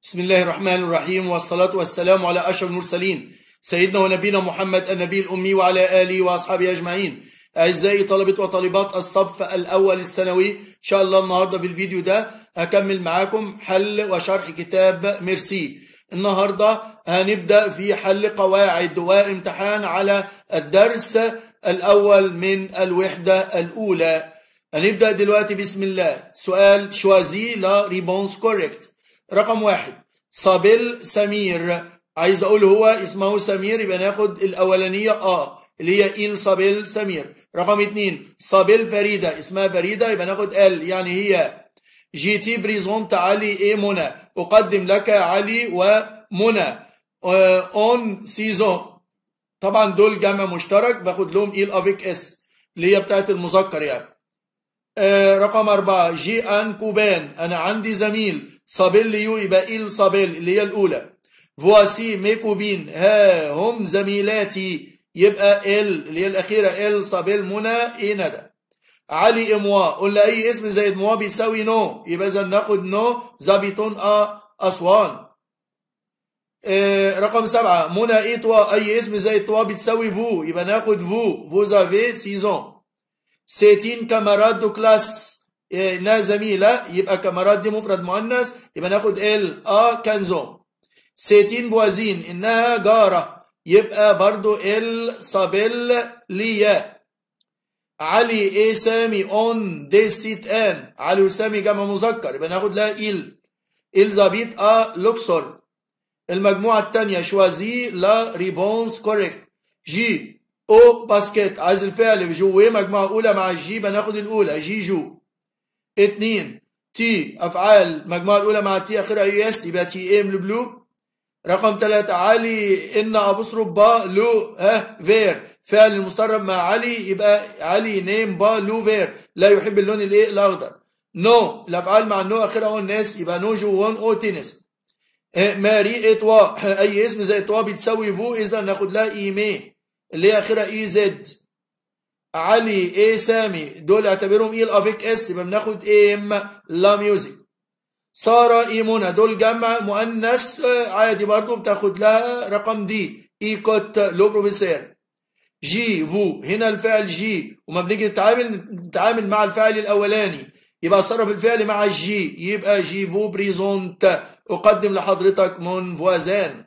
بسم الله الرحمن الرحيم والصلاة والسلام على أشرف المرسلين سيدنا ونبينا محمد النبي الأمي وعلى آله وأصحابه أجمعين أعزائي طلبة وطالبات الصف الأول الثانوي إن شاء الله النهاردة في الفيديو ده هكمل معاكم حل وشرح كتاب ميرسي النهاردة هنبدأ في حل قواعد وامتحان على الدرس الأول من الوحدة الأولى هنبدأ دلوقتي بسم الله سؤال شوازي لا ريبونس كوريكت رقم واحد صابيل سمير عايز اقول هو اسمه سمير يبقى ناخد الاولانيه اه اللي هي إيل صابيل سمير رقم اتنين صابيل فريدة اسمها فريدة يبقى ناخد ال يعني هي جي تي بريزونت علي ايه منى اقدم لك علي ومنى اون سيزون طبعا دول جمع مشترك باخد لهم إيل افيك اس اللي هي بتاعت المذكر يعني آه رقم أربعة جي أن كوبان أنا عندي زميل صابيل ليو يبقى إيل صابيل اللي هي الأولى فواسي ميكوبين ها هم زميلاتي يبقى ال اللي هي الأخيرة ال صابيل منى إيه ندى علي إموا قلنا أي اسم زائد موا بيساوي نو يبقى إذا ناخد نو زابيتون أ أسوان آه رقم سبعة منى إيه توا أي اسم زائد توا بتساوي فو يبقى ناخد فو فوزافي سيزون سيتين كامارات دو كلاس انها زميله يبقى كامارات دي مفرد مؤنث يبقى ناخد ال ا كانزون سيتين بوازين انها جاره يبقى برضو ال صابيل ليا علي ايه سامي اون دي سيت ان علي وسامي جمع مذكر يبقى ناخد لها ال الزابيت ا لوكسور المجموعه الثانيه شوازي لا ريبونس كوريكت جي او باسكيت عايز الفعل جوه مجموعه اولى مع الجي بناخد الاولى جي جو اتنين تي افعال المجموعه الاولى مع تي اخرها يو اس يبقى تي ام البلو رقم ثلاثة علي ان ابصرف با لو ها فير فعل المصرف مع علي يبقى علي نيم با لو فير لا يحب اللون الايه الاخضر نو الافعال مع النو اخرها اون ناس يبقى نو جو وون او تنس ماري اتوا اي اسم زي اتوا بتساوي فو اذا ناخد لها ايمي اللي هي اخرها اي زد علي ايه سامي دول اعتبرهم ايه الافيك اس يبقى بناخد ام لا ميوزك سارة ايمونا دول جمع مؤنث عادي برضو بتاخد لها رقم دي ايكوت لو بروفيسير جي فو هنا الفعل جي وما بنيجي نتعامل نتعامل مع الفعل الاولاني يبقى صرف الفعل مع الجي يبقى جي فو بريزونت اقدم لحضرتك من فوازان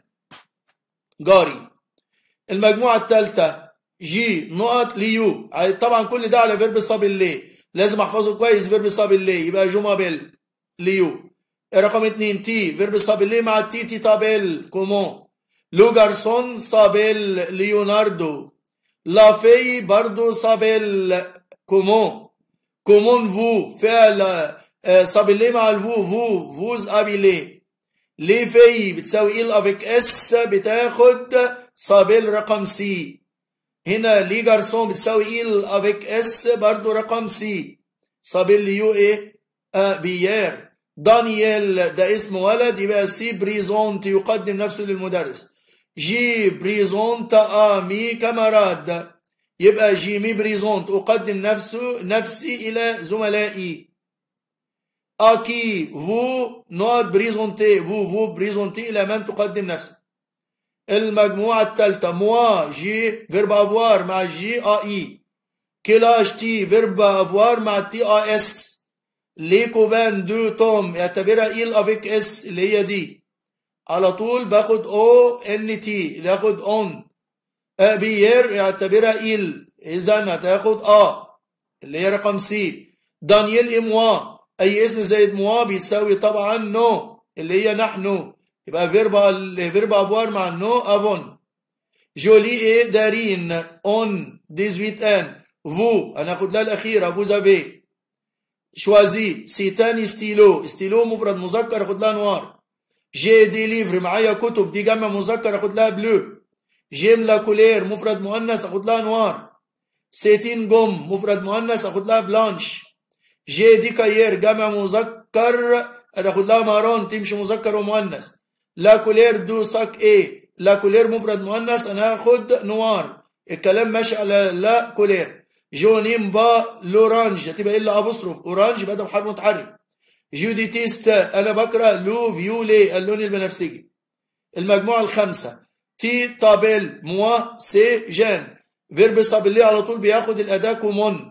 جاري المجموعة الثالثة جي نقط ليو طبعا كل ده على فيرب صاب اللي لازم احفظه كويس فيرب صاب اللي يبقى جو مابيل ليو رقم اتنين تي فيرب صاب اللي مع تي تي تابيل كومون لو جارسون صابيل ليوناردو لا في برضو صابيل كومون كومون فو فعل صابيلي مع الفو فو فوز ابيلي لي في بتساوي ال افيك اس بتاخد صابيل رقم سي هنا لي جارسون بتساوي ال افيك اس برضو رقم سي صابيل ليو ايه آه بيير دانيال ده اسم ولد يبقى سي بريزونت يقدم نفسه للمدرس جي بريزونت امي كاماراد يبقى جي مي بريزونت اقدم نفسه نفسي الى زملائي اكي فو نوت بريزونتي فو فو بريزونتي الى من تقدم نفسك المجموعة الثالثة موا جي فيرب افوار مع جي ا اي كلاش تي فيرب افوار مع تي ا اس ليكوبان دو توم اعتبرها ايل افيك اس اللي هي دي على طول باخد او ان تي باخد اون بيير اعتبرها ايل اذا هتاخد ا اللي هي رقم سي دانييل اموا اي اسم زائد موا بيساوي طبعا نو اللي هي نحن يبقى فيرب فيرب افوار مع نو افون جولي ايه دارين اون 18 ان فو هناخد لها الاخيره فوز افي شوازي سيتاني ستيلو ستيلو مفرد مذكر اخد لها نوار جي دي ليفر معايا كتب دي جمع مذكر اخد لها بلو جيم لا كولير مفرد مؤنث اخد لها نوار سيتين جوم مفرد مؤنث اخد لها بلانش جي دي كاير جمع مذكر هتاخد لها مارون تمشي مذكر ومؤنث لا كولير دو ساك ايه لا كولير مفرد مؤنث انا هاخد نوار الكلام ماشي على لا كولير جونيم با لورانج هتبقى الا ابوستروف اورانج يبقى ده بحرف متحرك جوديتيست أنا بقرأ لو فيولي اللون البنفسجي المجموعة الخامسة تي طابل موا سي جان فيرب صابلي على طول بياخد الأداة كومون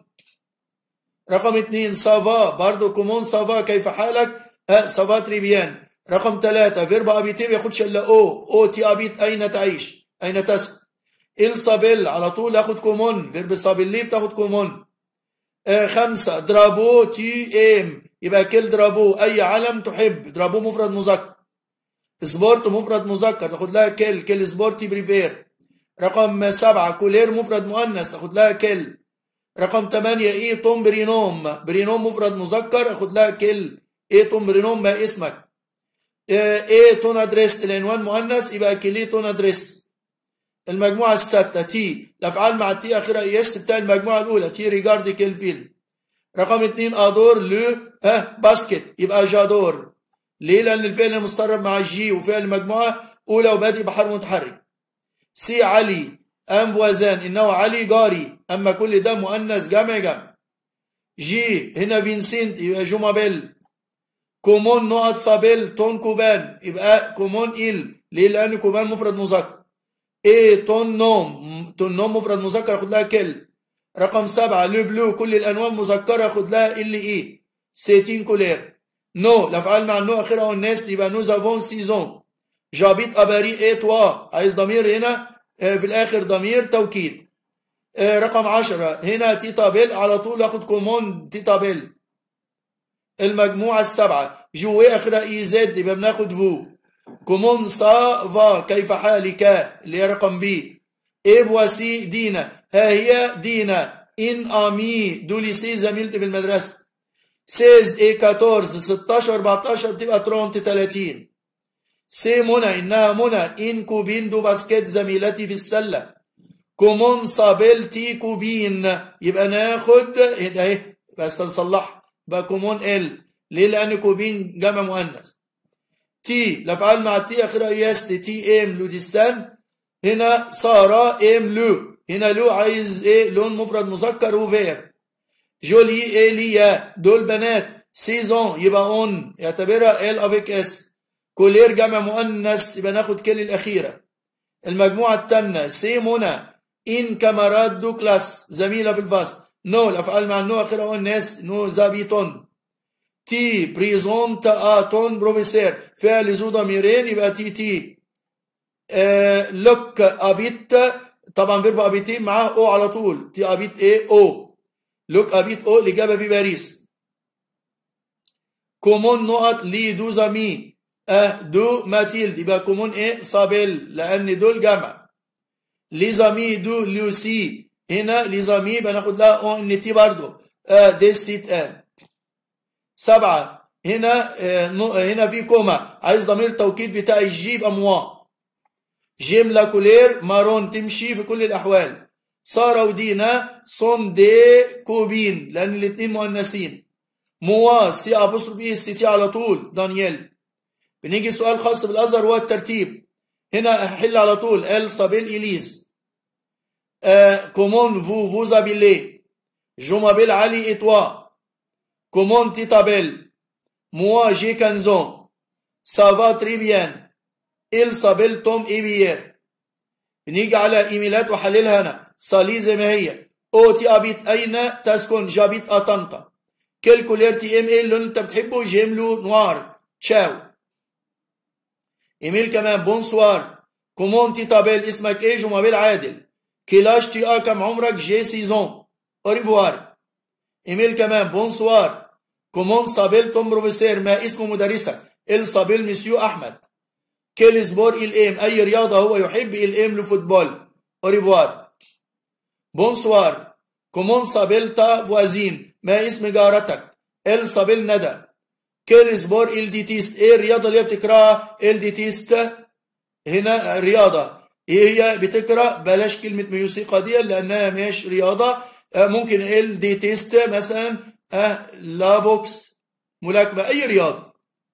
رقم اتنين سافا برضو كومون سافا كيف حالك ها سافا تريبيان رقم ثلاثة فيرب أبيتي بياخدش إلا أو أو تي أبيت أين تعيش أين تسكن الصابيل على طول اخد كومون فيرب صابيلي بتاخد كومون آه خمسة درابو تي ام يبقى كل درابو اي علم تحب درابو مفرد مذكر سبورت مفرد مذكر تاخد لها كل كل سبورتي بريفير رقم سبعة كولير مفرد مؤنث تاخد لها كل رقم ثمانية ايه توم برينوم برينوم مفرد مذكر اخد لها كل ايه توم برينوم ما اسمك ايه تون ادريس العنوان مؤنث يبقى كلي تون ادريس المجموعة الستة تي الأفعال مع التي آخرها إيس بتاع المجموعة الأولى تي ريجاردي كيل فيلم رقم اتنين أدور لو ها باسكت يبقى جادور ليه؟ لأن الفعل مسترب مع الجي وفعل المجموعة أولى وبادئ بحرف متحرك سي علي أم فوازان إنه علي جاري أما كل ده مؤنث جمع جمع جي هنا فينسنت يبقى جومابيل كومون نقط صابيل تون كوبان يبقى كومون إل ليه؟ لأن كوبان مفرد مذكر ايه تون نوم تون نوم مفرد مذكر ياخد لها كل رقم سبعة لو بلو كل الأنواع مذكرة ياخد لها ال اي سيتين كولير نو الأفعال مع النو آخرها والناس يبقى نو زافون سيزون جابيت أباري اي توا عايز ضمير هنا في الآخر ضمير توكيد رقم عشرة هنا تيتابيل على طول ياخد كومون تيتابيل المجموعة السبعة جوي آخرها اي زد يبقى بناخد فو كومون سا فا كيف حالك اللي هي رقم بي ايه فواسي دينا ها هي دينا ان امي دولي سي زميلتي في المدرسة سيز اي 14 16 14 بتبقى ترونت 30 سي منى انها منى ان كوبين دو باسكيت زميلتي في السلة كومون صابلتي كوبين يبقى ناخد ده اهي بس نصلحها بقى كومون ال ليه لان كوبين جمع مؤنث تي الافعال مع تي اخرها يست تي ام لوديستان هنا سارة ام لو هنا لو عايز ايه لون مفرد مذكر وفير جولي ايليا دول بنات سيزون يبقى اون يعتبرها ال افيك اس كولير جمع مؤنث يبقى ناخد كل الاخيره المجموعه الثامنه سيمونا ان كامارات دو كلاس زميله في الفصل نو الافعال مع النو اخرها الناس نو زابيتون تي بريزونت اتون بروفيسير فعل ذو ضميرين يبقى تي تي آه لوك ابيت طبعا فيرب ابيتي معاه او على طول تي ابيت ايه او لوك ابيت او الاجابه في باريس كومون نقط لي دو زامي اه دو ماتيلد يبقى كومون ايه صابيل لان دول جمع لي زامي دو لوسي هنا لي زامي يبقى ناخد لها او ان تي برضه اه دي سيت ان سبعة هنا هنا في كوما عايز ضمير توكيد بتاع الجي يبقى موا جيم لا كولير مارون تمشي في كل الأحوال سارة ودينا صون دي كوبين لأن الاثنين مؤنثين موا سي أبوستروف إي سي تي على طول دانييل بنيجي سؤال خاص بالأزهر هو الترتيب هنا حل على طول ال صابيل إليز آه كومون فو فوزا بيلي جومابيل علي إتوا Comment tu t'appelles Moi, j'ai 15 ans. Ça va très bien. Il s'appelle Tom Ibier. بنيجي على ايميلات وحللها انا صالي زي ما هي او تي ابيت اين تسكن جابيت اطنطا كل كولير تي ام ال اللي انت بتحبه جيملو نوار تشاو ايميل كمان بونسوار كومون تي تابيل اسمك ايه جمابيل عادل كيلاش تي ا كم عمرك جي سيزون اوريفوار ايميل كمان بونسوار كومون صابيل توم بروفيسير ما اسم مدرسك ال صابيل مسيو احمد كيل سبور الام اي رياضه هو يحب الام لفوتبول اوريفوار بونسوار كومون صابيل تا فوازين ما اسم جارتك ال صابيل ندى كيل سبور ال ديتيست ايه الرياضه اللي بتكرهها ال ديتيست هنا رياضه ايه هي بتكره بلاش كلمه موسيقى دي لانها مش رياضه ممكن ال دي تيست مثلا اه لا بوكس ملاكمه اي رياضه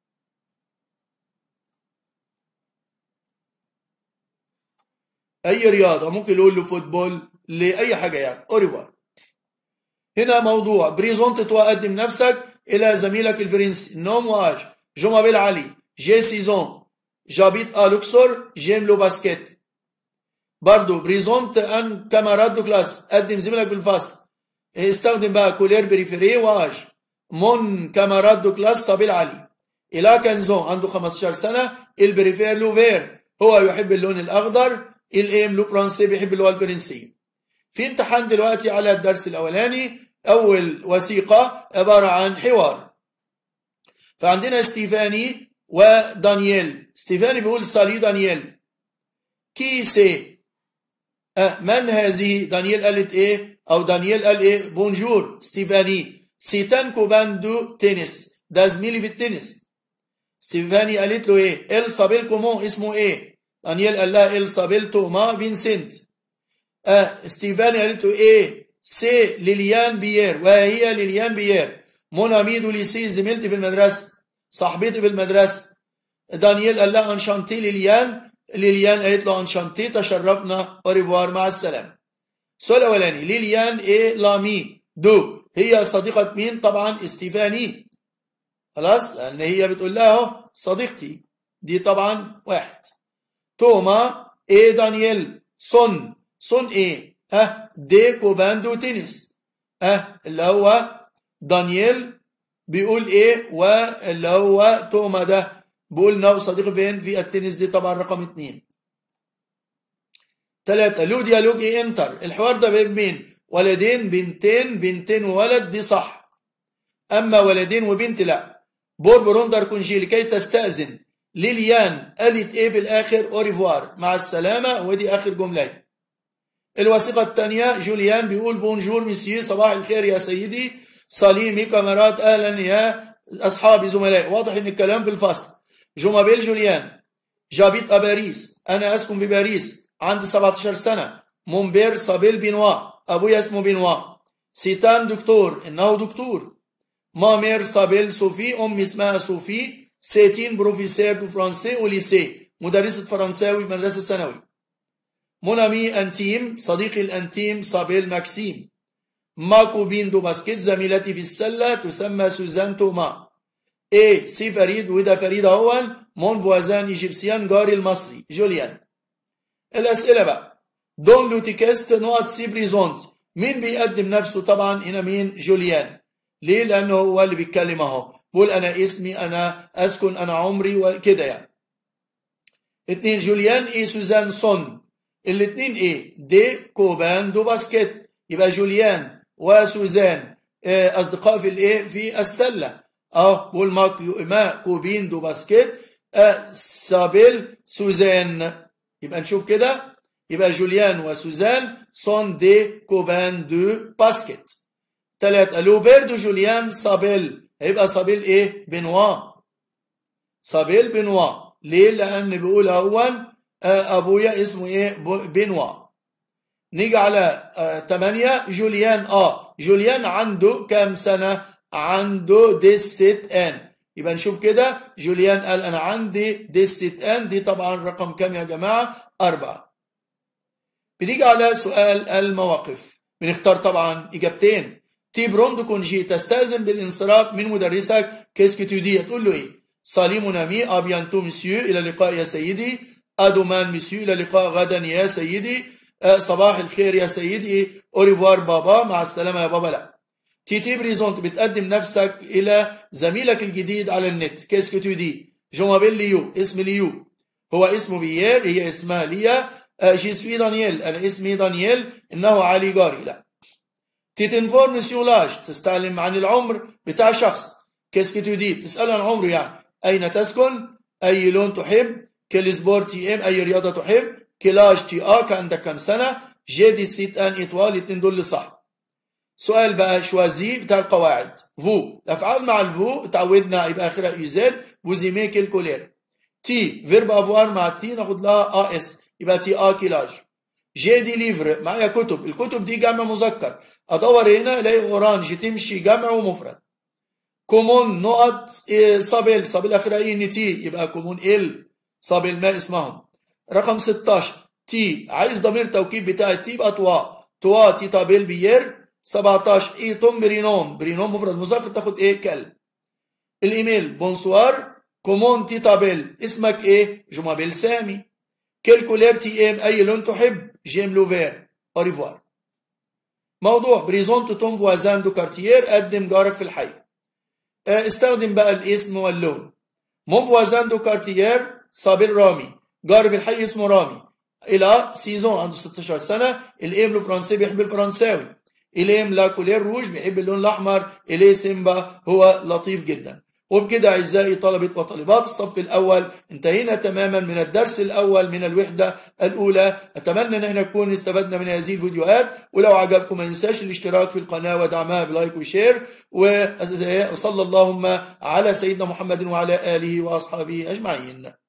اي رياضه ممكن نقول له فوتبول لاي حاجه يعني اوريفار هنا موضوع بريزونت تقدم نفسك إلى زميلك الفرنسي نوم واج جو مابيل علي جي سيزون جابيت ألوكسور جيم لو باسكت برضو بريزومت أن كامارات دو كلاس قدم زميلك بالفصل استخدم بقى كولير بريفيري واج مون كامارات دو كلاس طبيل علي إلى كنزون عنده 15 سنة البريفير لوفير هو يحب اللون الأخضر الإيم لو فرنسي بيحب اللغة الفرنسية في امتحان دلوقتي على الدرس الأولاني أول وثيقة عبارة عن حوار فعندنا ستيفاني ودانييل ستيفاني بيقول سالي دانييل كي سي أه من هذه دانييل قالت ايه او دانييل قال ايه بونجور ستيفاني سيتان كوباندو تنس ده زميلي في التنس ستيفاني قالت له ايه ال صابيل كومون اسمه ايه دانييل قال لها ال صابيل توما فينسنت أه ستيفاني قالت له ايه سي ليليان بيير وهي ليليان بيير مون اميدو ليسي زميلتي في المدرسه صاحبتي في المدرسه دانييل قال لها انشانتي ليليان ليليان قالت له انشانتي تشرفنا اوريفوار مع السلامه السؤال الاولاني ليليان ايه لامي دو هي صديقه مين طبعا استيفاني خلاص لان هي بتقول لها صديقتي دي طبعا واحد توما ايه دانييل سون سون ايه ها دي كوباندو تنس ها اللي هو دانييل بيقول ايه واللي هو توما ده بيقول انه صديق فين في التنس دي طبعا رقم اثنين ثلاثة لو ديالوج ايه انتر الحوار ده بين مين ولدين بنتين بنتين وولد دي صح اما ولدين وبنت لا بوربروندر كونجي لكي تستأذن ليليان قالت ايه في الاخر اوريفوار مع السلامة ودي اخر جملة الوثيقة الثانية جوليان بيقول بونجور مسيو صباح الخير يا سيدي صليمي كاميرات اهلا يا اصحابي زملائي واضح ان الكلام في الفصل جومابيل جوليان جابيت باريس انا اسكن في باريس عندي 17 سنة مونبير صابيل بينوا ابويا اسمه بينوا سيتان دكتور انه دكتور مامير صابيل صوفي امي اسمها صوفي سيتين بروفيسير دو فرنسي وليسي مدرسة فرنساوي في مدرسة ثانوي مونامي انتيم صديقي الانتيم صابيل ماكسيم ماكو بين دو باسكيت زميلتي في السلة تسمى سوزان توما ايه سي فريد وده فريد اهون مون فوازان ايجيبسيان جاري المصري جوليان الاسئلة بقى دون لوتيكست نقط سي بريزونت مين بيقدم نفسه طبعا هنا مين جوليان ليه لانه هو اللي بيتكلم اهو بقول انا اسمي انا اسكن انا عمري وكده يعني اتنين جوليان ايه سوزان سون الاتنين ايه دي كوبان دو باسكت يبقى جوليان وسوزان اصدقاء في الايه في السله اه بقول ما كوبين دو باسكت آه سابيل سوزان يبقى نشوف كده يبقى جوليان وسوزان سون دي كوبان دو باسكت ثلاثة لوبير دو جوليان سابيل هيبقى سابيل ايه بنوا سابيل بنوا ليه لان بيقول هون ابويا اسمه ايه بنوا نيجي على آه 8 جوليان اه جوليان عنده كام سنه عنده دي ست ان يبقى نشوف كده جوليان قال انا عندي دي ست ان دي طبعا رقم كام يا جماعه أربعة بنيجي على سؤال المواقف بنختار طبعا اجابتين تي بروند كونجي تستأذن بالانصراف من مدرسك كيسك تودي تقول له ايه سالي مونامي ابيانتو مسيو الى اللقاء يا سيدي ادومان مسيو الى اللقاء غدا يا سيدي أه صباح الخير يا سيدي اوريفوار بابا مع السلامه يا بابا لا تيتي بريزونت بتقدم نفسك الى زميلك الجديد على النت كيسك تودي جومابيل ليو اسم ليو هو اسمه بيير هي اسمها ليا أه جي سوي دانييل انا اسمي دانييل انه علي جاري لا تيتنفور مسيو لاج تستعلم عن العمر بتاع شخص كيسك تودي بتسأل عن عمره يعني أين تسكن أي لون تحب كل سبور تي ام أي رياضة تحب كلاج تي آك عندك كم سنة جي دي سيت أن إطوال اتنين دول صح سؤال بقى شوازي بتاع القواعد فو الأفعال مع الفو تعودنا يبقى آخرها يزاد وزيمي كالكولير تي فيرب افوار مع تي ناخد لها ا اس يبقى تي ا كيلاج جي دي ليفر معايا كتب الكتب دي جمع مذكر ادور هنا الاقي اورانج تمشي جمع ومفرد كومون نقط صابل صابل اخرها اي ان تي يبقى كومون ال صابل ما اسمهم رقم 16 تي عايز ضمير توكيد بتاع تي يبقى توا توا تي طابل بيير 17 ايتون برينوم برينوم مفرد مذكر تاخد ايه كلب الايميل بونسوار كومون تي تابيل اسمك ايه جمابيل سامي كل كولير تي ام اي لون تحب جيم لوفير اوريفوار موضوع بريزونت توم فوازان دو كارتير قدم جارك في الحي استخدم بقى الاسم واللون مون فوازان دو كارتير صابر رامي جار في الحي اسمه رامي الى سيزون عنده 16 سنه الام الفرنسي بيحب الفرنساوي الام لا كولير روج بيحب اللون الاحمر الي سيمبا هو لطيف جدا وبكده أعزائي طلبة وطالبات الصف الأول انتهينا تماما من الدرس الأول من الوحدة الأولى أتمنى أن احنا نكون استفدنا من هذه الفيديوهات ولو عجبكم ما ينساش الاشتراك في القناة ودعمها بلايك وشير وصلى اللهم على سيدنا محمد وعلى آله وأصحابه أجمعين